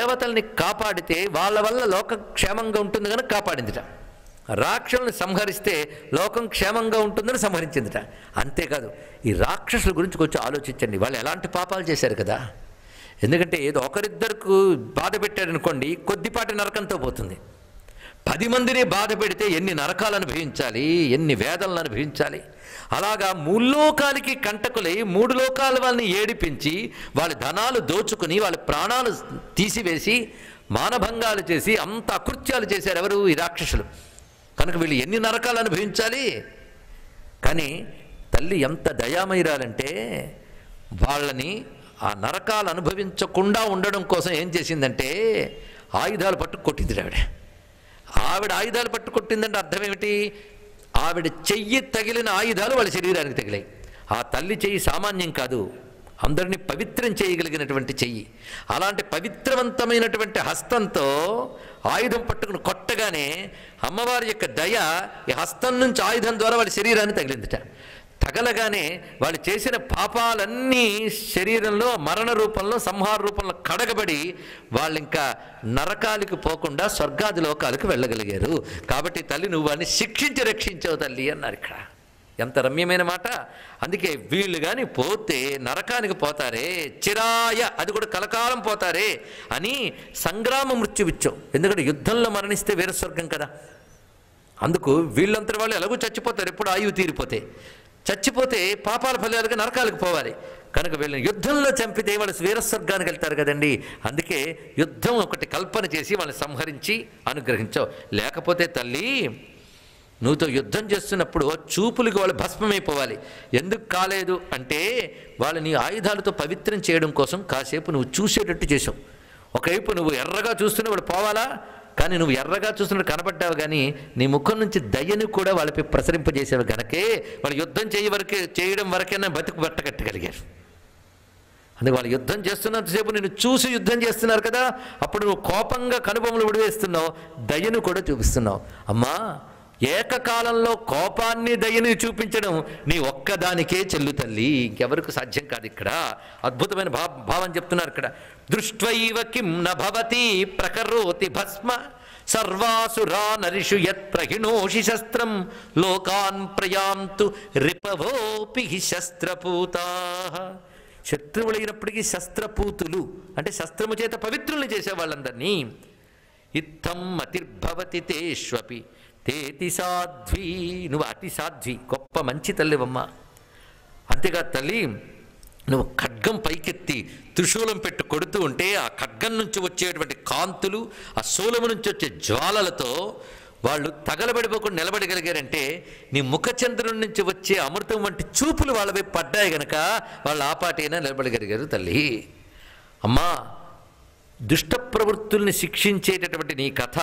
దేవతల్ని కాపాడితే వాళ్ళ వల్ల లోకం క్షేమంగా ఉంటుంది కనుక కాపాడిందిట రాక్షసుల్ని సంహరిస్తే లోకం క్షేమంగా ఉంటుందని సంహరించిందిట అంతేకాదు ఈ రాక్షసుల గురించి కొంచెం ఆలోచించండి వాళ్ళు ఎలాంటి పాపాలు చేశారు కదా ఎందుకంటే ఏదో ఒకరిద్దరికి బాధ పెట్టారనుకోండి కొద్దిపాటి నరకంతో పోతుంది పది మందిని బాధ పెడితే ఎన్ని నరకాలు అనుభవించాలి ఎన్ని వేదనలు అనుభవించాలి అలాగా ముల్లోకాలకి కంటకులై మూడు లోకాల వాళ్ళని ఏడిపించి వాళ్ళ ధనాలు దోచుకుని వాళ్ళ ప్రాణాలు తీసివేసి మానభంగాలు చేసి అంత అకృత్యాలు చేశారు ఎవరు ఈ రాక్షసులు కనుక వీళ్ళు ఎన్ని నరకాలు అనుభవించాలి కానీ తల్లి ఎంత దయామయురాలంటే వాళ్ళని ఆ నరకాలు అనుభవించకుండా ఉండడం కోసం ఏం చేసిందంటే ఆయుధాలు పట్టు కొట్టింది ఆవిడ ఆవిడ ఆయుధాలు పట్టు కొట్టిందంటే అర్థం ఏమిటి ఆవిడ చెయ్యి తగిలిన ఆయుధాలు వాళ్ళ శరీరానికి తగిలాయి ఆ తల్లి చెయ్యి సామాన్యం కాదు అందరినీ పవిత్రం చేయగలిగినటువంటి చెయ్యి అలాంటి పవిత్రవంతమైనటువంటి హస్తంతో ఆయుధం పట్టుకుని కొట్టగానే అమ్మవారి యొక్క దయ ఈ హస్తం నుంచి ఆయుధం ద్వారా వాళ్ళ శరీరాన్ని తగిలిందిట తగలగానే వాళ్ళు చేసిన పాపాలన్నీ శరీరంలో మరణ రూపంలో సంహార రూపంలో కడగబడి వాళ్ళు ఇంకా నరకాలకు పోకుండా స్వర్గాది లోకాలకు వెళ్ళగలిగారు కాబట్టి తల్లి నువ్వు వాడిని శిక్షించి రక్షించావు తల్లి అన్నారు ఇక్కడ ఎంత రమ్యమైన మాట అందుకే వీళ్ళు కానీ పోతే నరకానికి పోతారే చిరాయ అది కూడా కలకాలం పోతారే అని సంగ్రామ మృత్యువిచ్చాం ఎందుకంటే యుద్ధంలో మరణిస్తే వీర స్వర్గం కదా అందుకు వీళ్ళంతటి వాళ్ళు ఎలాగో చచ్చిపోతారు ఎప్పుడు ఆయువు తీరిపోతే చచ్చిపోతే పాపాల ఫలితాలుగా నరకాలకు పోవాలి కనుక వీళ్ళని యుద్ధంలో చంపితే వాళ్ళు వీరస్వర్గానికి వెళ్తారు కదండి అందుకే యుద్ధం ఒకటి కల్పన చేసి వాళ్ళని సంహరించి అనుగ్రహించావు లేకపోతే తల్లి నువ్వుతో యుద్ధం చేస్తున్నప్పుడు చూపులకు వాళ్ళు భస్మమైపోవాలి ఎందుకు కాలేదు అంటే వాళ్ళని ఆయుధాలతో పవిత్రం చేయడం కోసం కాసేపు నువ్వు చూసేటట్టు చేసావు ఒకవైపు నువ్వు ఎర్రగా చూస్తూనే వాడు పోవాలా కానీ నువ్వు ఎర్రగా చూస్తున్నట్టు కనబడ్డావు కానీ నీ ముఖం నుంచి దయ్యని కూడా వాళ్ళపై ప్రసరింపజేసేవి గనకే వాళ్ళు యుద్ధం చేయ వరకే చేయడం వరకైనా బతుకు బట్టగట్టగలిగారు అందుకే వాళ్ళు యుద్ధం చేస్తున్నంతసేపు నేను చూసి యుద్ధం చేస్తున్నారు కదా అప్పుడు నువ్వు కోపంగా కనుబొమ్మలు విడివేస్తున్నావు దయను కూడా చూపిస్తున్నావు అమ్మా ఏకకాలంలో కోపాన్ని దయని చూపించడం నీ ఒక్కదానికే చెల్లు తల్లి ఇంకెవరికి సాధ్యం కాదు ఇక్కడ అద్భుతమైన భా భావం చెప్తున్నారు ఇక్కడ దృష్ట్వైవ కిం నభవతి ప్రకరోతి భస్మ సర్వాసురా నరిషు యత్ ప్రహిణోషి శస్త్రం లోకాన్ ప్రయాంతు రిపవోపి శస్త్రపూతా శత్రువులైనప్పటికీ శస్త్రపూతులు అంటే శస్త్రము చేత పవిత్రుల్ని చేసే వాళ్ళందరినీ ఇత్తం మతిర్భవతి తేష్వపి తేతి సాధ్వి నువ్వు అతి సాధ్వి గొప్ప మంచి తల్లివమ్మ అంతేగా తల్లి నువ్వు ఖడ్గం పైకెత్తి త్రిశూలం పెట్టి కొడుతూ ఉంటే ఆ ఖడ్గం నుంచి వచ్చేటువంటి కాంతులు ఆ శూలము నుంచి వచ్చే జ్వాలలతో వాళ్ళు తగలబడిపోకుండా నిలబడగలిగారంటే నీ ముఖచంద్రుడి నుంచి వచ్చే అమృతం వంటి చూపులు వాళ్ళపై పడ్డాయి గనక వాళ్ళు ఆపాటైనా నిలబడగలిగారు తల్లి అమ్మా దుష్ట ప్రవృత్తుల్ని శిక్షించేటటువంటి నీ కథ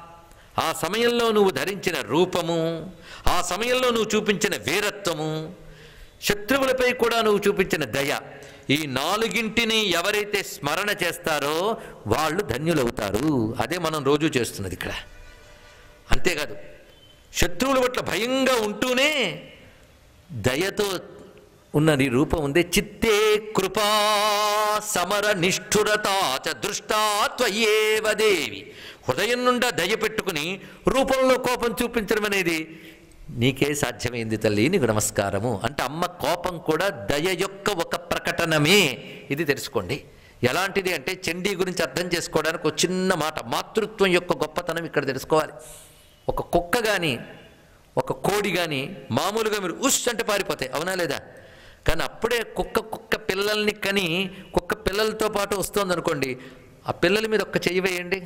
ఆ సమయంలో నువ్వు ధరించిన రూపము ఆ సమయంలో నువ్వు చూపించిన వీరత్వము శత్రువులపై కూడా నువ్వు చూపించిన దయ ఈ నాలుగింటిని ఎవరైతే స్మరణ చేస్తారో వాళ్ళు ధన్యులవుతారు అదే మనం రోజు చేస్తున్నది ఇక్కడ అంతేకాదు శత్రువుల పట్ల భయంగా ఉంటూనే దయతో ఉన్న నీ రూపం ఉంది చిత్తే కృపా సమర నిష్ఠురత చ దృష్టా త్వయేవ దేవి హృదయం నుండా దయ పెట్టుకుని రూపంలో కోపం చూపించడం అనేది నీకే సాధ్యమైంది తల్లి నీకు నమస్కారము అంటే అమ్మ కోపం కూడా దయ యొక్క ఒక ప్రకటనమే ఇది తెలుసుకోండి ఎలాంటిది అంటే చండీ గురించి అర్థం చేసుకోవడానికి ఒక చిన్న మాట మాతృత్వం యొక్క గొప్పతనం ఇక్కడ తెలుసుకోవాలి ఒక కుక్క కానీ ఒక కోడి కానీ మామూలుగా మీరు ఉష్ అంటే పారిపోతాయి అవునా లేదా కానీ అప్పుడే కుక్క కుక్క పిల్లల్ని కని కుక్క పిల్లలతో పాటు వస్తుంది అనుకోండి ఆ పిల్లల మీద ఒక్క చెయ్యి వేయండి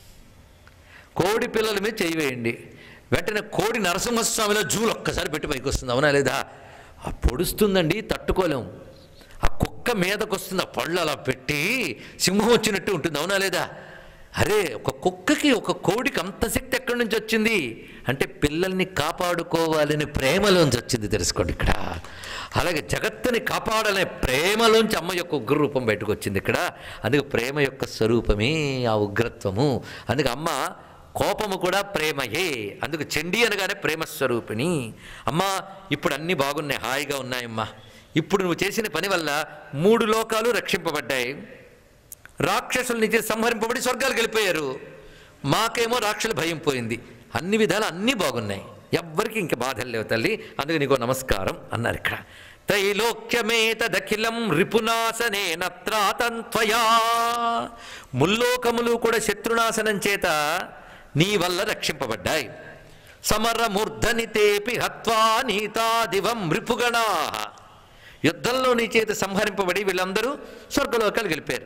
కోడి పిల్లల మీద చెయ్యి వేయండి వెంటనే కోడి నరసింహస్వామిలో జూలు ఒక్కసారి పెట్టి పైకి వస్తుంది అవునా లేదా ఆ పొడుస్తుందండి తట్టుకోలేం ఆ కుక్క మీదకు వస్తుంది ఆ పళ్ళు అలా పెట్టి సింహం వచ్చినట్టు ఉంటుంది అవునా లేదా అరే ఒక కుక్కకి ఒక కోడికి అంత శక్తి ఎక్కడి నుంచి వచ్చింది అంటే పిల్లల్ని కాపాడుకోవాలని ప్రేమలోంచి వచ్చింది తెలుసుకోండి ఇక్కడ అలాగే జగత్తుని కాపాడాలనే ప్రేమలోంచి అమ్మ యొక్క ఉగ్ర రూపం బయటకు వచ్చింది ఇక్కడ అందుకే ప్రేమ యొక్క స్వరూపమే ఆ ఉగ్రత్వము అందుకే అమ్మ కోపము కూడా ప్రేమయే అందుకు చండీ అనగానే ప్రేమ స్వరూపిణి అమ్మా ఇప్పుడు అన్నీ బాగున్నాయి హాయిగా ఉన్నాయమ్మా ఇప్పుడు నువ్వు చేసిన పని వల్ల మూడు లోకాలు రక్షింపబడ్డాయి రాక్షసుల నుంచి సంహరింపబడి స్వర్గాలకు వెళ్ళిపోయారు మాకేమో రాక్షసుల భయం పోయింది అన్ని విధాలు అన్నీ బాగున్నాయి ఎవ్వరికి ఇంక బాధలు లేవు తల్లి అందుకే నీకో నమస్కారం అన్నారు ఇక్కడ త్రైలోక్యమేతదఖిలం రిపునాశనే నత్రాతంత్వయా ముల్లోకములు కూడా శత్రునాశనం చేత నీ వల్ల రక్షింపబడ్డాయి సమరమూర్ధనితేపి హత్వా నీతాదివం రిపుగణా యుద్ధంలో నీ చేత సంహరింపబడి వీళ్ళందరూ స్వర్గలోకాలు గెలిపారు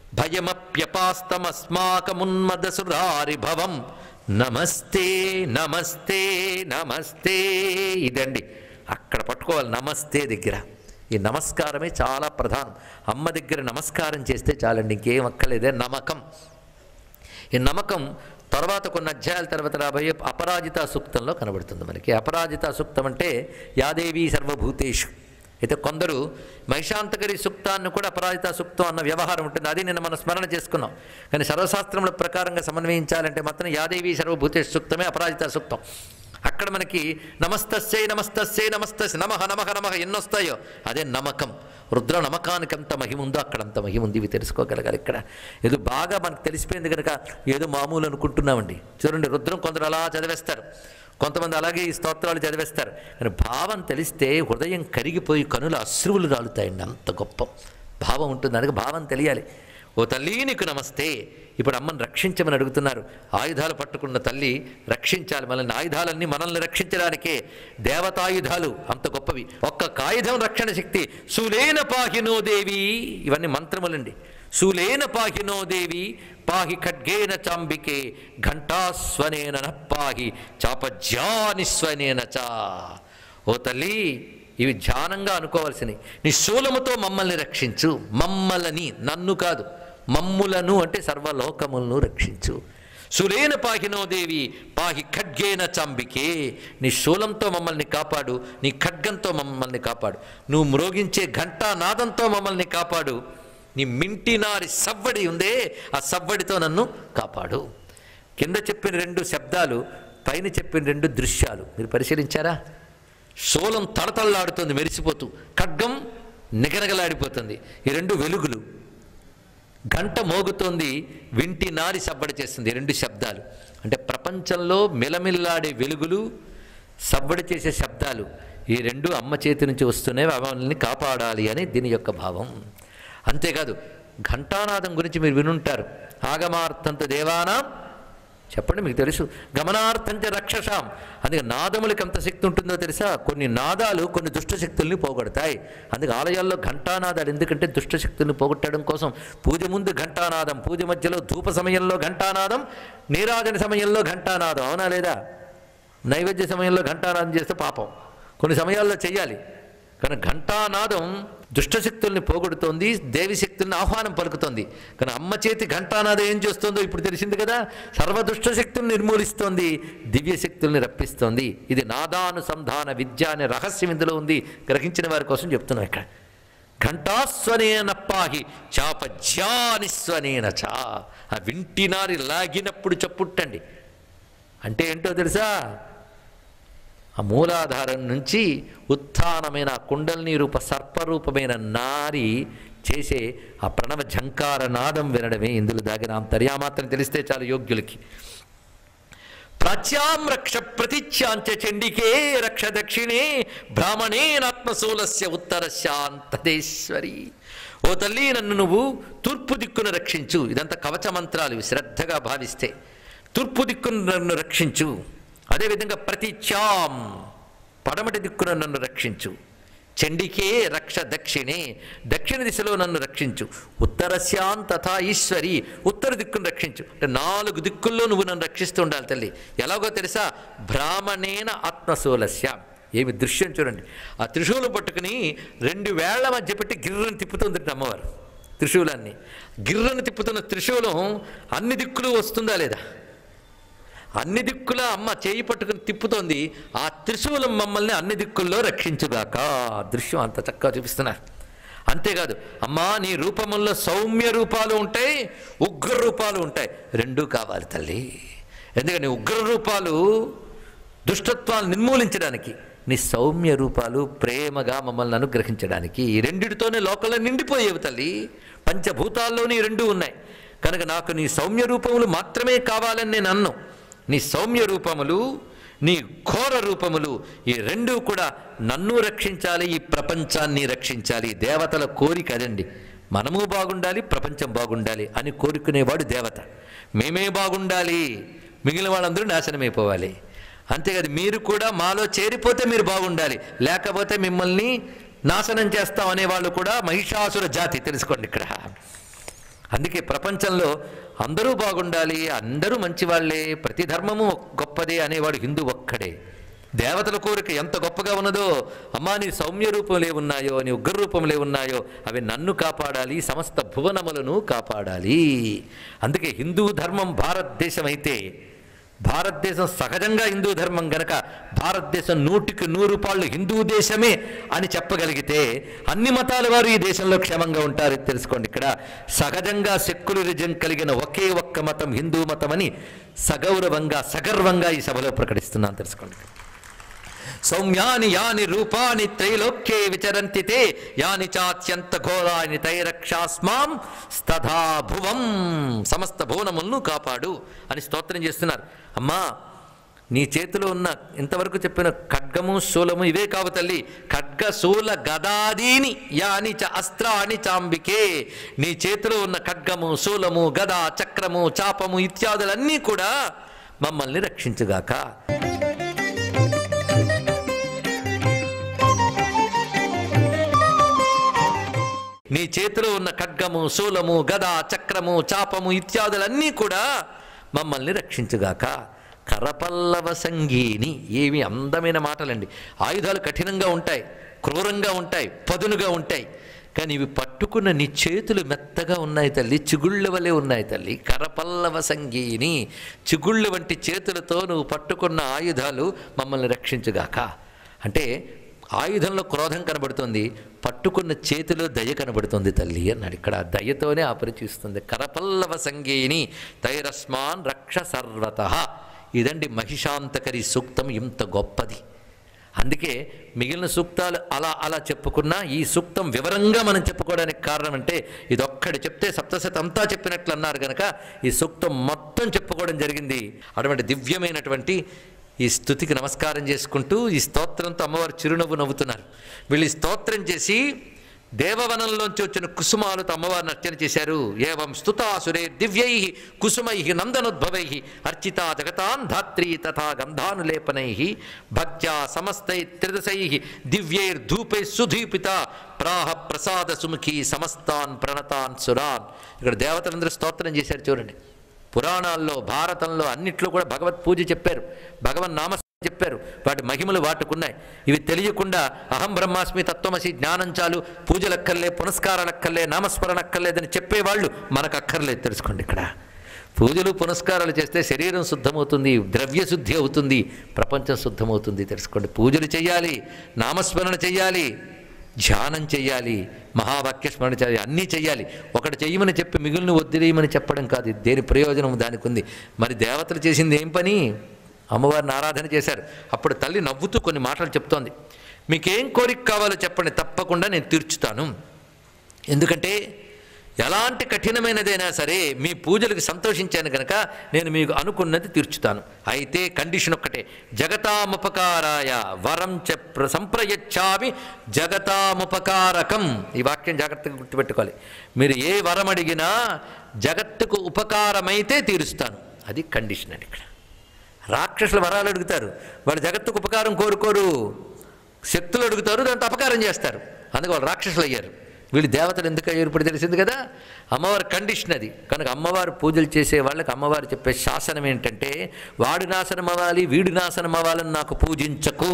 భయమప్యపాస్తమస్మాకమున్మదసురారి భవం నమస్తే నమస్తే నమస్తే ఇదండి అక్కడ పట్టుకోవాలి నమస్తే దగ్గర ఈ నమస్కారమే చాలా ప్రధానం అమ్మ దగ్గర నమస్కారం చేస్తే చాలండి ఇంకేం అక్కర్లేదే నమ్మకం ఈ నమ్మకం తర్వాత కొన్ని అధ్యాయాల తర్వాత రాబోయే అపరాజిత సూక్తంలో కనబడుతుంది మనకి అపరాజిత సూక్తం అంటే యాదేవి సర్వభూతేషు అయితే కొందరు మహిషాంతకరి సూక్తాన్ని కూడా అపరాజిత సూక్తం అన్న వ్యవహారం ఉంటుంది అది నిన్న మనం స్మరణ చేసుకున్నాం కానీ సర్వశాస్త్రముల ప్రకారంగా సమన్వయించాలంటే మాత్రం యాదేవి సర్వభూతేషు సూక్తమే అపరాజిత సూక్తం అక్కడ మనకి నమస్తస్యై నమస్తస్యై నమస్తస్య నమః నమః నమః ఎన్నొస్తాయో అదే నమ్మకం రుద్ర నమ్మకానికి ఎంత మహిమ ఉందో అక్కడ అంత మహిమ ఉంది ఇవి తెలుసుకోగలగాలి ఇక్కడ ఏదో బాగా మనకు తెలిసిపోయింది కనుక ఏదో మామూలు అనుకుంటున్నామండి చూడండి రుద్రం కొందరు అలా చదివేస్తారు కొంతమంది అలాగే ఈ స్తోత్రాలు చదివేస్తారు కానీ భావం తెలిస్తే హృదయం కరిగిపోయి కనుల అశ్రువులు రాలుతాయండి అంత గొప్ప భావం ఉంటుంది అందుకే భావం తెలియాలి ఓ తల్లి నీకు నమస్తే ఇప్పుడు అమ్మని రక్షించమని అడుగుతున్నారు ఆయుధాలు పట్టుకున్న తల్లి రక్షించాలి మనల్ని ఆయుధాలన్నీ మనల్ని రక్షించడానికే దేవతాయుధాలు అంత గొప్పవి ఒక్క కాయుధం రక్షణ శక్తి సులేన పాహినో దేవి ఇవన్నీ మంత్రములండి సులేన పాహినో దేవి పాహి ఖడ్గేన చాంబికే ఘంటాస్వనేన నః పాహి చాపజ్యానిస్వనేన చా ఓ తల్లి ఇవి ధ్యానంగా అనుకోవాల్సినవి నీ శూలముతో మమ్మల్ని రక్షించు మమ్మల్ని నన్ను కాదు మమ్ములను అంటే సర్వలోకములను రక్షించు సులేన పాహినో దేవి పాహి ఖడ్గేన చాంబికే నీ శూలంతో మమ్మల్ని కాపాడు నీ ఖడ్గంతో మమ్మల్ని కాపాడు నువ్వు మ్రోగించే ఘంటా నాదంతో మమ్మల్ని కాపాడు నీ మింటినారి సవ్వడి ఉందే ఆ సవ్వడితో నన్ను కాపాడు కింద చెప్పిన రెండు శబ్దాలు పైన చెప్పిన రెండు దృశ్యాలు మీరు పరిశీలించారా శూలం తడతళ్ళాడుతుంది మెరిసిపోతూ ఖడ్గం నిగనగలాడిపోతుంది ఈ రెండు వెలుగులు గంట మోగుతోంది వింటి నారి సవ్వడి చేస్తుంది ఈ రెండు శబ్దాలు అంటే ప్రపంచంలో మిలమిల్లాడే వెలుగులు సవ్వడి చేసే శబ్దాలు ఈ రెండు అమ్మ చేతి నుంచి వస్తున్నాయి అవన్నీ కాపాడాలి అని దీని యొక్క భావం అంతేకాదు ఘంటానాదం గురించి మీరు వినుంటారు ఆగమార్థంత దేవానాం చెప్పండి మీకు తెలుసు గమనార్థంచ రక్షసాం అందుకే నాదములకి ఎంత శక్తి ఉంటుందో తెలుసా కొన్ని నాదాలు కొన్ని దుష్టశక్తుల్ని పోగొడతాయి అందుకే ఆలయాల్లో ఘంటానాదాలు ఎందుకంటే దుష్టశక్తుల్ని పోగొట్టడం కోసం పూజ ముందు ఘంటానాదం పూజ మధ్యలో ధూప సమయంలో ఘంటానాదం నీరాజన సమయంలో ఘంటానాదం అవునా లేదా నైవేద్య సమయంలో ఘంటానాదం చేస్తే పాపం కొన్ని సమయాల్లో చెయ్యాలి కానీ ఘంటానాదం దుష్టశక్తుల్ని పోగొడుతోంది దేవి శక్తుల్ని ఆహ్వానం పలుకుతోంది కానీ అమ్మ చేతి ఘంటానాదం ఏం చేస్తుందో ఇప్పుడు తెలిసింది కదా సర్వ దుష్టశక్తుల్ని నిర్మూలిస్తోంది దివ్య శక్తుల్ని రప్పిస్తోంది ఇది నాదానుసంధాన విద్య అనే రహస్యం ఇందులో ఉంది గ్రహించిన వారి కోసం చెప్తున్నాం ఇక్కడ ఘంటాస్వనేన పాహి చాపజ్యానిస్వనేన చా ఆ వింటినారి లాగినప్పుడు చప్పుట్టండి అంటే ఏంటో తెలుసా ఆ మూలాధారం నుంచి ఉత్థానమైన ఆ కుండల్ని రూప సర్పరూపమైన నారి చేసే ఆ ప్రణవ ఝంకార నాదం వినడమే ఇందులో దాగిన అంతర్యామాత్రం తెలిస్తే చాలు యోగ్యులకి ప్రాచ్యాం రక్ష ప్రతిచ్యాంచ చండికే రక్ష దక్షిణే బ్రాహ్మణేనాత్మశూలస్య ఉత్తరశాంతదేశ్వరి ఓ తల్లి నన్ను నువ్వు తూర్పు దిక్కును రక్షించు ఇదంతా కవచ మంత్రాలు ఇవి శ్రద్ధగా భావిస్తే తూర్పు దిక్కును నన్ను రక్షించు అదేవిధంగా ప్రతిచ్యాం పడమటి దిక్కున నన్ను రక్షించు చండికే రక్ష దక్షిణే దక్షిణ దిశలో నన్ను రక్షించు ఉత్తరస్యాం తథా ఈశ్వరి ఉత్తర దిక్కును రక్షించు అంటే నాలుగు దిక్కుల్లో నువ్వు నన్ను రక్షిస్తూ ఉండాలి తల్లి ఎలాగో తెలుసా బ్రాహ్మణేన ఆత్మశూలస్య ఏమి దృశ్యం చూడండి ఆ త్రిశూలం పట్టుకుని రెండు వేళ్ల మధ్య పెట్టి గిర్రని తిప్పుతుంది అమ్మవారు త్రిశూలాన్ని గిర్రని తిప్పుతున్న త్రిశూలం అన్ని దిక్కులు వస్తుందా లేదా అన్ని దిక్కుల అమ్మ చేయి పట్టుకుని తిప్పుతోంది ఆ త్రిశూలం మమ్మల్ని అన్ని దిక్కుల్లో రక్షించుగాక ఆ దృశ్యం అంత చక్కగా చూపిస్తున్నారు అంతేకాదు అమ్మా నీ రూపముల్లో సౌమ్య రూపాలు ఉంటాయి ఉగ్ర రూపాలు ఉంటాయి రెండూ కావాలి తల్లి ఎందుకని ఉగ్ర రూపాలు దుష్టత్వాలు నిర్మూలించడానికి నీ సౌమ్య రూపాలు ప్రేమగా మమ్మల్ని అనుగ్రహించడానికి ఈ రెండిటితోనే లోకంలో నిండిపోయేవి తల్లి పంచభూతాల్లోని ఈ రెండు ఉన్నాయి కనుక నాకు నీ సౌమ్య రూపములు మాత్రమే కావాలని నేను అన్ను నీ సౌమ్య రూపములు నీ ఘోర రూపములు ఈ రెండూ కూడా నన్ను రక్షించాలి ఈ ప్రపంచాన్ని రక్షించాలి దేవతల కోరిక అదండి మనము బాగుండాలి ప్రపంచం బాగుండాలి అని కోరుకునేవాడు దేవత మేమే బాగుండాలి మిగిలిన వాళ్ళందరూ నాశనమైపోవాలి అంతేకాదు మీరు కూడా మాలో చేరిపోతే మీరు బాగుండాలి లేకపోతే మిమ్మల్ని నాశనం చేస్తాం అనేవాళ్ళు కూడా మహిషాసుర జాతి తెలుసుకోండి ఇక్కడ అందుకే ప్రపంచంలో అందరూ బాగుండాలి అందరూ మంచివాళ్లే ప్రతి ధర్మము గొప్పదే అనేవాడు హిందూ ఒక్కడే దేవతల కోరిక ఎంత గొప్పగా ఉన్నదో అమ్మా నీ సౌమ్య రూపంలే ఉన్నాయో నీ ఉగ్ర రూపంలే ఉన్నాయో అవి నన్ను కాపాడాలి సమస్త భువనములను కాపాడాలి అందుకే హిందూ ధర్మం భారతదేశం అయితే భారతదేశం సహజంగా హిందూ ధర్మం గనక భారతదేశం నూటికి నూరు పాళ్ళు హిందూ దేశమే అని చెప్పగలిగితే అన్ని మతాల వారు ఈ దేశంలో క్షేమంగా ఉంటారు తెలుసుకోండి ఇక్కడ సహజంగా సెక్యులరిజం కలిగిన ఒకే ఒక్క మతం హిందూ మతం అని సగౌరవంగా సగర్వంగా ఈ సభలో ప్రకటిస్తున్నాను తెలుసుకోండి సౌమ్యాని యాని రూపాని త్రైలోక్యే విచరంతి తే యాని చాత్యంత ఘోరాని తైరక్షాస్మాం స్తథా భువం సమస్త భువనములను కాపాడు అని స్తోత్రం చేస్తున్నారు అమ్మా నీ చేతిలో ఉన్న ఇంతవరకు చెప్పిన ఖడ్గము శూలము ఇవే కావు తల్లి ఖడ్గ శూల గదాదీని యాని చ అస్త్రాని చాంబికే నీ చేతిలో ఉన్న ఖడ్గము శూలము గద చక్రము చాపము ఇత్యాదులన్నీ కూడా మమ్మల్ని రక్షించుగాక నీ చేతిలో ఉన్న ఖడ్గము శూలము గద చక్రము చాపము ఇత్యాదులన్నీ కూడా మమ్మల్ని రక్షించుగాక కరపల్లవ సంగీని ఏమి అందమైన మాటలండి ఆయుధాలు కఠినంగా ఉంటాయి క్రూరంగా ఉంటాయి పదునుగా ఉంటాయి కానీ ఇవి పట్టుకున్న నీ చేతులు మెత్తగా ఉన్నాయి తల్లి చిగుళ్ళ వలె ఉన్నాయి తల్లి కరపల్లవ సంగీని చిగుళ్ళ వంటి చేతులతో నువ్వు పట్టుకున్న ఆయుధాలు మమ్మల్ని రక్షించుగాక అంటే ఆయుధంలో క్రోధం కనబడుతుంది పట్టుకున్న చేతిలో దయ కనబడుతుంది తల్లి అన్నాడు ఇక్కడ ఆ దయతోనే ఆపరిచిస్తుంది కరపల్లవ సంగీని తైరస్మాన్ రక్ష సర్వత ఇదండి మహిషాంతకరి సూక్తం ఇంత గొప్పది అందుకే మిగిలిన సూక్తాలు అలా అలా చెప్పుకున్నా ఈ సూక్తం వివరంగా మనం చెప్పుకోవడానికి కారణం అంటే ఇదొక్కడి చెప్తే సప్తశత అంతా చెప్పినట్లు అన్నారు కనుక ఈ సూక్తం మొత్తం చెప్పుకోవడం జరిగింది అటువంటి దివ్యమైనటువంటి ఈ స్థుతికి నమస్కారం చేసుకుంటూ ఈ స్తోత్రంతో అమ్మవారు చిరునవ్వు నవ్వుతున్నారు వీళ్ళు ఈ స్తోత్రం చేసి దేవవనంలోంచి వచ్చిన కుసుమాలతో అమ్మవారిని అర్చన చేశారు ఏవం స్తుతాసురే దివ్యై కుసుమై నందనోద్భవై అర్చితా జగతాన్ ధాత్రీ తథా గంధానులేపనై భక్త్యా సమస్తై త్రిదశై దివ్యైర్ధూపై సుధీపిత ప్రాహ ప్రసాద సుముఖి సమస్తాన్ ప్రణతాన్ సురాన్ ఇక్కడ దేవతలందరూ స్తోత్రం చేశారు చూడండి పురాణాల్లో భారతంలో అన్నిట్లో కూడా భగవత్ పూజ చెప్పారు భగవన్ నామ చెప్పారు వాటి మహిమలు వాటుకున్నాయి ఇవి తెలియకుండా అహం బ్రహ్మాస్మి తత్వమసి జ్ఞానం చాలు పూజలక్కర్లే పునస్కారాలక్కర్లే నామస్మరణక్కర్లేదని చెప్పేవాళ్ళు మనకు అక్కర్లేదు తెలుసుకోండి ఇక్కడ పూజలు పునస్కారాలు చేస్తే శరీరం శుద్ధమవుతుంది ద్రవ్య శుద్ధి అవుతుంది ప్రపంచం శుద్ధమవుతుంది తెలుసుకోండి పూజలు చేయాలి నామస్మరణ చేయాలి ధ్యానం చెయ్యాలి మహావాక్య స్మరణ చేయాలి అన్నీ చెయ్యాలి ఒకటి చెయ్యమని చెప్పి మిగిలిన వదిలేయమని చెప్పడం కాదు ఇది దేని ప్రయోజనం దానికి ఉంది మరి దేవతలు చేసింది ఏం పని అమ్మవారిని ఆరాధన చేశారు అప్పుడు తల్లి నవ్వుతూ కొన్ని మాటలు చెప్తోంది మీకేం కోరిక కావాలో చెప్పండి తప్పకుండా నేను తీర్చుతాను ఎందుకంటే ఎలాంటి కఠినమైనదైనా సరే మీ పూజలకు సంతోషించాను కనుక నేను మీకు అనుకున్నది తీర్చుతాను అయితే కండిషన్ ఒక్కటే జగతాముపకారాయ వరం చ ప్ర- సంప్రయచ్చామి జగతాముపకారకం ఈ వాక్యం జాగ్రత్తగా గుర్తుపెట్టుకోవాలి మీరు ఏ వరం అడిగినా జగత్తుకు ఉపకారమైతే తీరుస్తాను అది కండిషన్ అండి ఇక్కడ రాక్షసుల వరాలు అడుగుతారు వాళ్ళు జగత్తుకు ఉపకారం కోరుకోరు శక్తులు అడుగుతారు దాంతో అపకారం చేస్తారు అందుకే వాళ్ళు రాక్షసులు అయ్యారు వీళ్ళు దేవతలు ఎందుకు అయ్యారు ఇప్పుడు తెలిసింది కదా అమ్మవారి కండిషన్ అది కనుక అమ్మవారు పూజలు చేసే వాళ్ళకి అమ్మవారు చెప్పే శాసనం ఏంటంటే వాడు నాశనం అవ్వాలి వీడు నాశనం అవ్వాలని నాకు పూజించకు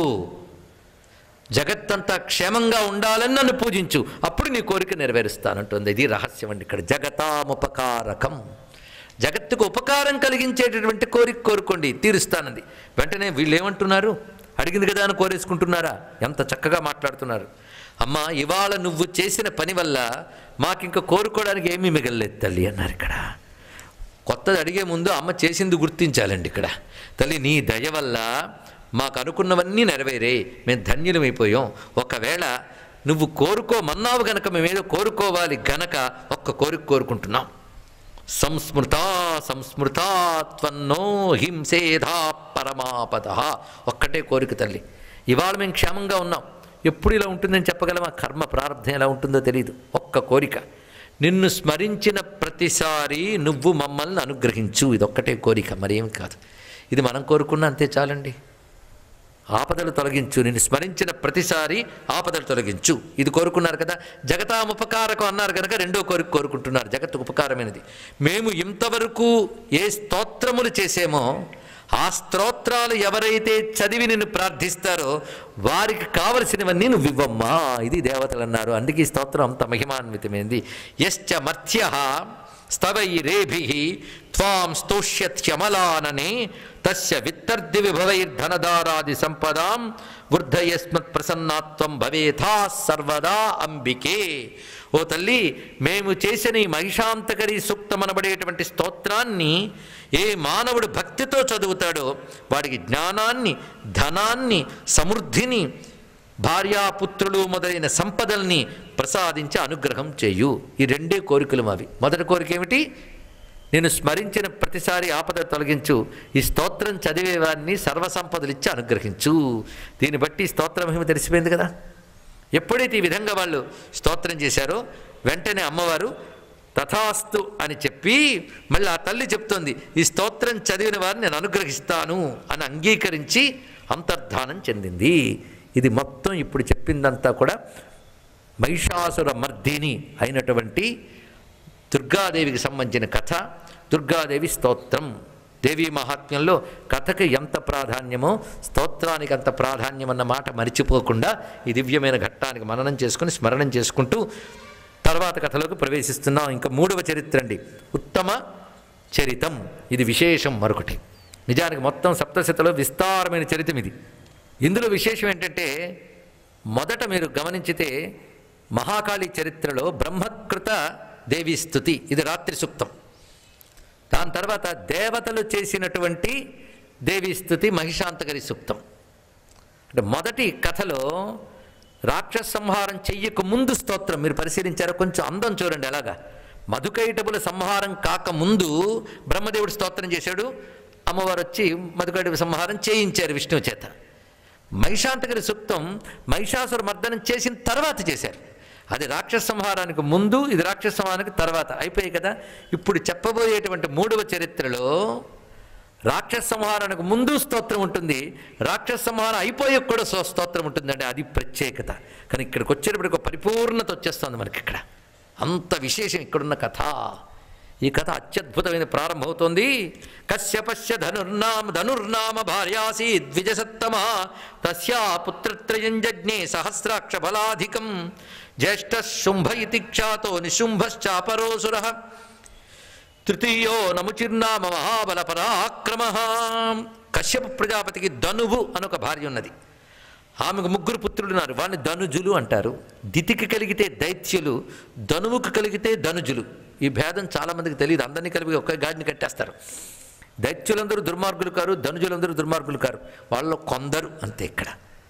జగత్తంతా క్షేమంగా ఉండాలని నన్ను పూజించు అప్పుడు నీ కోరిక నెరవేరుస్తానంటుంది ఇది రహస్యం అండి ఇక్కడ జగతాముపకారకం జగత్తుకు ఉపకారం కలిగించేటటువంటి కోరిక కోరుకోండి తీరుస్తానంది వెంటనే వీళ్ళు ఏమంటున్నారు అడిగింది కదా అని కోరేసుకుంటున్నారా ఎంత చక్కగా మాట్లాడుతున్నారు అమ్మా ఇవాళ నువ్వు చేసిన పని వల్ల మాకింక కోరుకోవడానికి ఏమీ మిగలలేదు తల్లి అన్నారు ఇక్కడ కొత్తది అడిగే ముందు అమ్మ చేసింది గుర్తించాలండి ఇక్కడ తల్లి నీ దయ వల్ల మాకు అనుకున్నవన్నీ నెరవేరే మేము ధన్యులమైపోయాం ఒకవేళ నువ్వు కోరుకోమన్నావు గనక మేమేదో కోరుకోవాలి గనక ఒక్క కోరిక కోరుకుంటున్నాం సంస్మృత సంస్మృత త్వన్నో హింసేధా పరమాపద ఒక్కటే కోరిక తల్లి ఇవాళ మేము క్షేమంగా ఉన్నాం ఎప్పుడు ఇలా ఉంటుందని చెప్పగలమా కర్మ ప్రారంభం ఎలా ఉంటుందో తెలియదు ఒక్క కోరిక నిన్ను స్మరించిన ప్రతిసారి నువ్వు మమ్మల్ని అనుగ్రహించు ఇదొక్కటే కోరిక మరేం కాదు ఇది మనం కోరుకున్నా అంతే చాలండి ఆపదలు తొలగించు నిన్ను స్మరించిన ప్రతిసారి ఆపదలు తొలగించు ఇది కోరుకున్నారు కదా జగతాముపకారకం అన్నారు కనుక రెండో కోరిక కోరుకుంటున్నారు జగత్తుకు ఉపకారమైనది మేము ఇంతవరకు ఏ స్తోత్రములు చేసేమో ఆ స్తోత్రాలు ఎవరైతే చదివి నిన్ను ప్రార్థిస్తారో వారికి కావలసినవన్నీ నువ్వు ఇవ్వమ్మా ఇది దేవతలు అన్నారు అందుకే ఈ స్తోత్రం అంత మహిమాన్వితమైంది యశ్చ మర్త్య స్తవైరేభి త్వాం స్తోష్యత్యమలాననే తస్య విత్తర్ది విభవైర్ధనదారాది సంపదాం వృద్ధయస్మత్ ప్రసన్నాత్వం భవేథా సర్వదా అంబికే ఓ తల్లి మేము చేసిన ఈ మహిషాంతకరి సూక్తమనబడేటువంటి స్తోత్రాన్ని ఏ మానవుడు భక్తితో చదువుతాడో వాడికి జ్ఞానాన్ని ధనాన్ని సమృద్ధిని భార్యాపుత్రులు మొదలైన సంపదల్ని ప్రసాదించి అనుగ్రహం చేయు ఈ రెండే కోరికలు అవి మొదటి కోరిక ఏమిటి నేను స్మరించిన ప్రతిసారి ఆపద తొలగించు ఈ స్తోత్రం చదివేవారిని సర్వసంపదలు ఇచ్చి అనుగ్రహించు దీన్ని బట్టి స్తోత్రం ఏమో తెలిసిపోయింది కదా ఎప్పుడైతే ఈ విధంగా వాళ్ళు స్తోత్రం చేశారో వెంటనే అమ్మవారు తథాస్తు అని చెప్పి మళ్ళీ ఆ తల్లి చెప్తోంది ఈ స్తోత్రం చదివిన వారిని నేను అనుగ్రహిస్తాను అని అంగీకరించి అంతర్ధానం చెందింది ఇది మొత్తం ఇప్పుడు చెప్పిందంతా కూడా మహిషాసుర మర్దిని అయినటువంటి దుర్గాదేవికి సంబంధించిన కథ దుర్గాదేవి స్తోత్రం దేవీ మహాత్మ్యంలో కథకి ఎంత ప్రాధాన్యమో స్తోత్రానికి అంత ప్రాధాన్యం అన్న మాట మరిచిపోకుండా ఈ దివ్యమైన ఘట్టానికి మననం చేసుకుని స్మరణం చేసుకుంటూ తర్వాత కథలోకి ప్రవేశిస్తున్నాం ఇంకా మూడవ చరిత్ర అండి ఉత్తమ చరితం ఇది విశేషం మరొకటి నిజానికి మొత్తం సప్తశతిలో విస్తారమైన చరితం ఇది ఇందులో విశేషం ఏంటంటే మొదట మీరు గమనించితే మహాకాళి చరిత్రలో బ్రహ్మకృత దేవీ స్థుతి ఇది రాత్రి సూక్తం దాని తర్వాత దేవతలు చేసినటువంటి దేవీ స్థుతి మహిషాంతకరి సూక్తం అంటే మొదటి కథలో రాక్షస సంహారం చెయ్యక ముందు స్తోత్రం మీరు పరిశీలించారో కొంచెం అందం చూడండి ఎలాగా మధుకైటబుల సంహారం కాకముందు బ్రహ్మదేవుడు స్తోత్రం చేశాడు అమ్మవారు వచ్చి మధుకైటబుల సంహారం చేయించారు విష్ణువు చేత మహిషాంతకరి సూక్తం మహిషాసుర మర్దనం చేసిన తర్వాత చేశారు అది రాక్షస సంహారానికి ముందు ఇది రాక్షస సంహారానికి తర్వాత అయిపోయాయి కదా ఇప్పుడు చెప్పబోయేటువంటి మూడవ చరిత్రలో రాక్షస సంహారానికి ముందు స్తోత్రం ఉంటుంది రాక్షస సంహారం అయిపోయే కూడా స్వ- స్తోత్రం ఉంటుందండి అది ప్రత్యేకత కానీ ఇక్కడికి వచ్చేటప్పటికి ఒక పరిపూర్ణత వచ్చేస్తుంది మనకి ఇక్కడ అంత విశేషం ఇక్కడున్న కథ ఈ కథ అత్యద్భుతమైన ప్రారంభమవుతోంది కశ్యపశ్య ధనుర్నామ ధనుర్నామ భార్యాసి ద్విజసత్తమ తస్యా పుత్రత్రయం జజ్ఞే సహస్రాక్ష బలాధికం జ్యేష్ఠ శుంభ ఇతి ఖ్యాతో నిశుంభశ్చాపరోసుర తృతీయో నముచిర్నామ మహాబల పరాక్రమ కశ్యప ప్రజాపతికి ధనువు అని ఒక భార్య ఉన్నది ఆమెకు ముగ్గురు పుత్రులు ఉన్నారు వాడిని ధనుజులు అంటారు దితికి కలిగితే దైత్యులు ధనువుకు కలిగితే ధనుజులు ఈ భేదం చాలామందికి తెలియదు అందరినీ కలిపి ఒకే గాడిని కట్టేస్తారు దైత్యులందరూ దుర్మార్గులు కారు ధనుజులందరూ దుర్మార్గులు కారు వాళ్ళలో కొందరు అంతే ఇక్కడ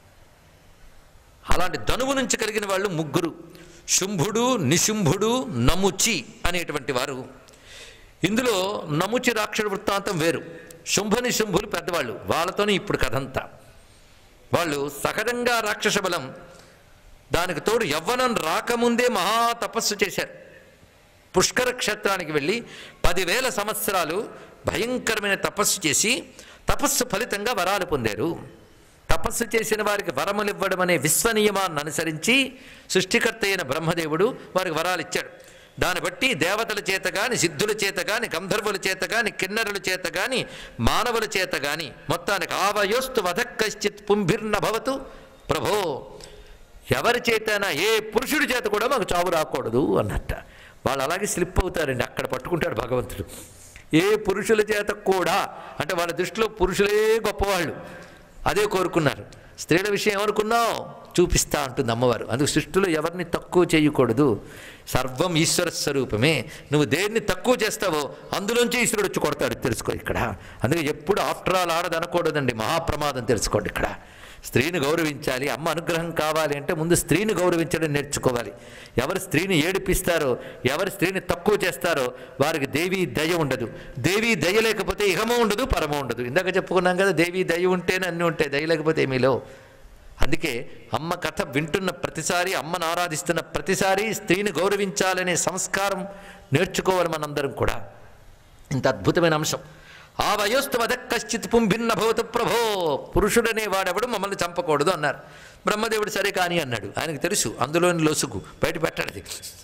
అలాంటి ధనువు నుంచి కలిగిన వాళ్ళు ముగ్గురు శుంభుడు నిశుంభుడు నముచి అనేటువంటి వారు ఇందులో నముచి రాక్షర వృత్తాంతం వేరు శుంభ నిశుంభులు పెద్దవాళ్ళు వాళ్ళతోనే ఇప్పుడు కథంతా వాళ్ళు సహజంగా రాక్షస బలం దానికి తోడు యవ్వనం రాకముందే మహా తపస్సు చేశారు పుష్కర క్షేత్రానికి వెళ్ళి పదివేల సంవత్సరాలు భయంకరమైన తపస్సు చేసి తపస్సు ఫలితంగా వరాలు పొందారు తపస్సు చేసిన వారికి వరములు ఇవ్వడం అనే విశ్వనియమాన్ని అనుసరించి సృష్టికర్త అయిన బ్రహ్మదేవుడు వారికి వరాలు ఇచ్చాడు దాన్ని బట్టి దేవతల చేత గాని సిద్ధుల చేత గాని గంధర్వుల చేత గాని కిన్నరుల చేత గాని మానవుల చేత గాని మొత్తానికి ఆవయోస్తు వధక్కశ్చిత్ పుంభిర్న భవతు ప్రభో ఎవరి చేతనా ఏ పురుషుడి చేత కూడా మాకు చావు రాకూడదు అన్నట్ట వాళ్ళు అలాగే స్లిప్ అవుతారండి అక్కడ పట్టుకుంటాడు భగవంతుడు ఏ పురుషుల చేత కూడా అంటే వాళ్ళ దృష్టిలో పురుషులే గొప్పవాళ్ళు అదే కోరుకున్నారు స్త్రీల విషయం ఏమనుకున్నావు చూపిస్తా అంటుంది అమ్మవారు అందుకు సృష్టిలో ఎవరిని తక్కువ చేయకూడదు సర్వం ఈశ్వర స్వరూపమే నువ్వు దేన్ని తక్కువ చేస్తావో అందులోంచి ఈశ్వరుడు వచ్చి కొడతాడు తెలుసుకో ఇక్కడ అందుకే ఎప్పుడు ఆఫ్టర్ ఆల్ ఆడదనకూడదండి మహాప్రమాదం తెలుసుకోండి ఇక్కడ స్త్రీని గౌరవించాలి అమ్మ అనుగ్రహం కావాలి అంటే ముందు స్త్రీని గౌరవించడం నేర్చుకోవాలి ఎవరు స్త్రీని ఏడిపిస్తారో ఎవరు స్త్రీని తక్కువ చేస్తారో వారికి దేవీ దయ ఉండదు దేవీ దయ లేకపోతే ఇహము ఉండదు పరమ ఉండదు ఇందాక చెప్పుకున్నాం కదా దేవీ దయ ఉంటేనే అన్నీ ఉంటాయి దయ లేకపోతే ఏమీ లేవు అందుకే అమ్మ కథ వింటున్న ప్రతిసారి అమ్మను ఆరాధిస్తున్న ప్రతిసారి స్త్రీని గౌరవించాలనే సంస్కారం నేర్చుకోవాలి మనందరం కూడా ఇంత అద్భుతమైన అంశం ఆ వయోస్తు కశ్చిత్ పుంభిన్న భవతు ప్రభో పురుషుడనే వాడెవడు మమ్మల్ని చంపకూడదు అన్నారు బ్రహ్మదేవుడు సరే కానీ అన్నాడు ఆయనకు తెలుసు అందులోని లొసుగు బయట పెట్టడది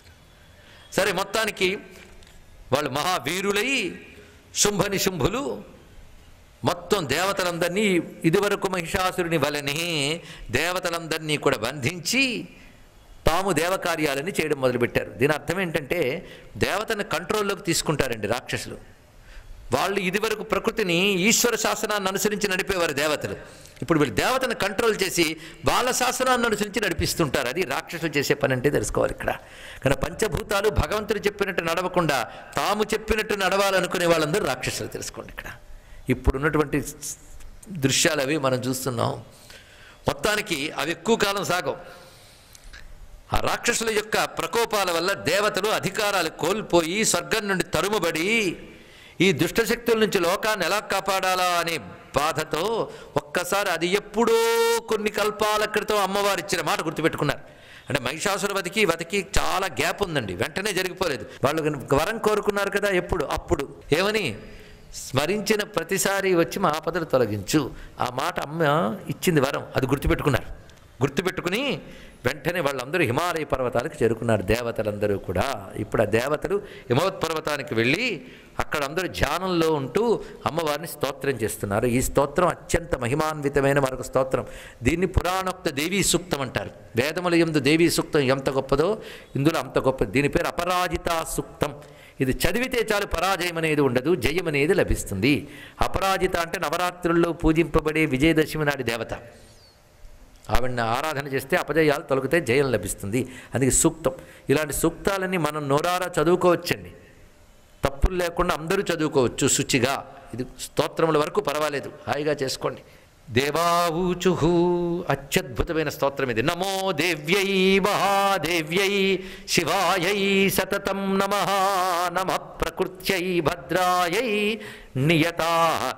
సరే మొత్తానికి వాళ్ళు మహావీరులై శుంభని శుంభులు మొత్తం దేవతలందరినీ ఇదివరకు మహిషాసురుని వలని దేవతలందరినీ కూడా బంధించి తాము దేవకార్యాలని చేయడం మొదలుపెట్టారు దీని అర్థం ఏంటంటే దేవతని కంట్రోల్లోకి తీసుకుంటారండి రాక్షసులు వాళ్ళు ఇదివరకు ప్రకృతిని ఈశ్వర శాసనాన్ని అనుసరించి నడిపేవారు దేవతలు ఇప్పుడు వీళ్ళు దేవతను కంట్రోల్ చేసి వాళ్ళ శాసనాన్ని అనుసరించి నడిపిస్తుంటారు అది రాక్షసులు చేసే పని అంటే తెలుసుకోవాలి ఇక్కడ కానీ పంచభూతాలు భగవంతుడు చెప్పినట్టు నడవకుండా తాము చెప్పినట్టు నడవాలనుకునే వాళ్ళందరూ రాక్షసులు తెలుసుకోండి ఇక్కడ ఇప్పుడున్నటువంటి దృశ్యాలు అవి మనం చూస్తున్నాం మొత్తానికి అవి ఎక్కువ కాలం సాగవు ఆ రాక్షసుల యొక్క ప్రకోపాల వల్ల దేవతలు అధికారాలు కోల్పోయి స్వర్గం నుండి తరుముబడి ఈ దుష్టశక్తుల నుంచి లోకాన్ని ఎలా కాపాడాలా అనే బాధతో ఒక్కసారి అది ఎప్పుడో కొన్ని కల్పాల క్రితం అమ్మవారు ఇచ్చిన మాట గుర్తుపెట్టుకున్నారు అంటే మహిషాసుర వతికి వతికి చాలా గ్యాప్ ఉందండి వెంటనే జరిగిపోలేదు వాళ్ళు వరం కోరుకున్నారు కదా ఎప్పుడు అప్పుడు ఏమని స్మరించిన ప్రతిసారి వచ్చి మా ఆపదలు తొలగించు ఆ మాట అమ్మ ఇచ్చింది వరం అది గుర్తుపెట్టుకున్నారు గుర్తుపెట్టుకుని వెంటనే వాళ్ళందరూ హిమాలయ పర్వతాలకు చేరుకున్నారు దేవతలందరూ కూడా ఇప్పుడు ఆ దేవతలు హిమవత్ పర్వతానికి వెళ్ళి అక్కడ అందరూ ధ్యానంలో ఉంటూ అమ్మవారిని స్తోత్రం చేస్తున్నారు ఈ స్తోత్రం అత్యంత మహిమాన్వితమైన మరొక స్తోత్రం దీన్ని పురాణోక్త దేవీ సూక్తం అంటారు వేదముల ఎందు దేవీ సూక్తం ఎంత గొప్పదో ఇందులో అంత గొప్పది దీని పేరు అపరాజితా సూక్తం ఇది చదివితే చాలు పరాజయం అనేది ఉండదు జయం అనేది లభిస్తుంది అపరాజిత అంటే నవరాత్రుల్లో పూజింపబడే విజయదశమి నాటి దేవత ఆవిడని ఆరాధన చేస్తే అపజయాలు తొలగితే జయం లభిస్తుంది అందుకే సూక్తం ఇలాంటి సూక్తాలన్నీ మనం నోరారా చదువుకోవచ్చండి తప్పులు లేకుండా అందరూ చదువుకోవచ్చు శుచిగా ఇది స్తోత్రముల వరకు పర్వాలేదు హాయిగా చేసుకోండి దేవాఊచుహు అత్యద్భుతమైన స్తోత్రం ఇది నమో దేవ్యై మహాదేవ్యై శివాయై సతతం నమ నమ ప్రకృత్యై భద్రాయై నియతా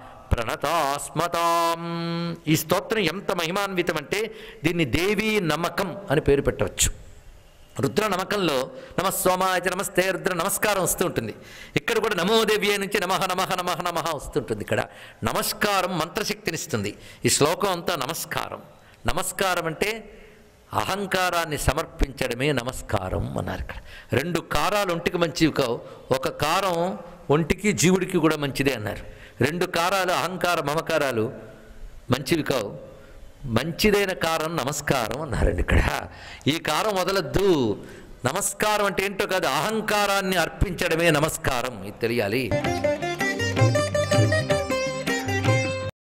ప్రణతాస్మతాం ఈ స్తోత్రం ఎంత మహిమాన్వితం అంటే దీన్ని దేవీ నమ్మకం అని పేరు పెట్టవచ్చు రుద్ర నమ్మకంలో నమ సోమాయ నమస్తే రుద్ర నమస్కారం వస్తూ ఉంటుంది ఇక్కడ కూడా నమోదేవి నుంచి నమః నమః నమః నమః వస్తుంటుంది ఇక్కడ నమస్కారం మంత్రశక్తినిస్తుంది ఈ శ్లోకం అంతా నమస్కారం నమస్కారం అంటే అహంకారాన్ని సమర్పించడమే నమస్కారం అన్నారు ఇక్కడ రెండు కారాలు ఒంటికి మంచివి కావు ఒక కారం ఒంటికి జీవుడికి కూడా మంచిదే అన్నారు రెండు కారాలు అహంకార మమకారాలు మంచివి కావు మంచిదైన కారం నమస్కారం అన్నారండి ఇక్కడ ఈ కారం వదలద్దు నమస్కారం అంటే ఏంటో కాదు అహంకారాన్ని అర్పించడమే నమస్కారం ఇది తెలియాలి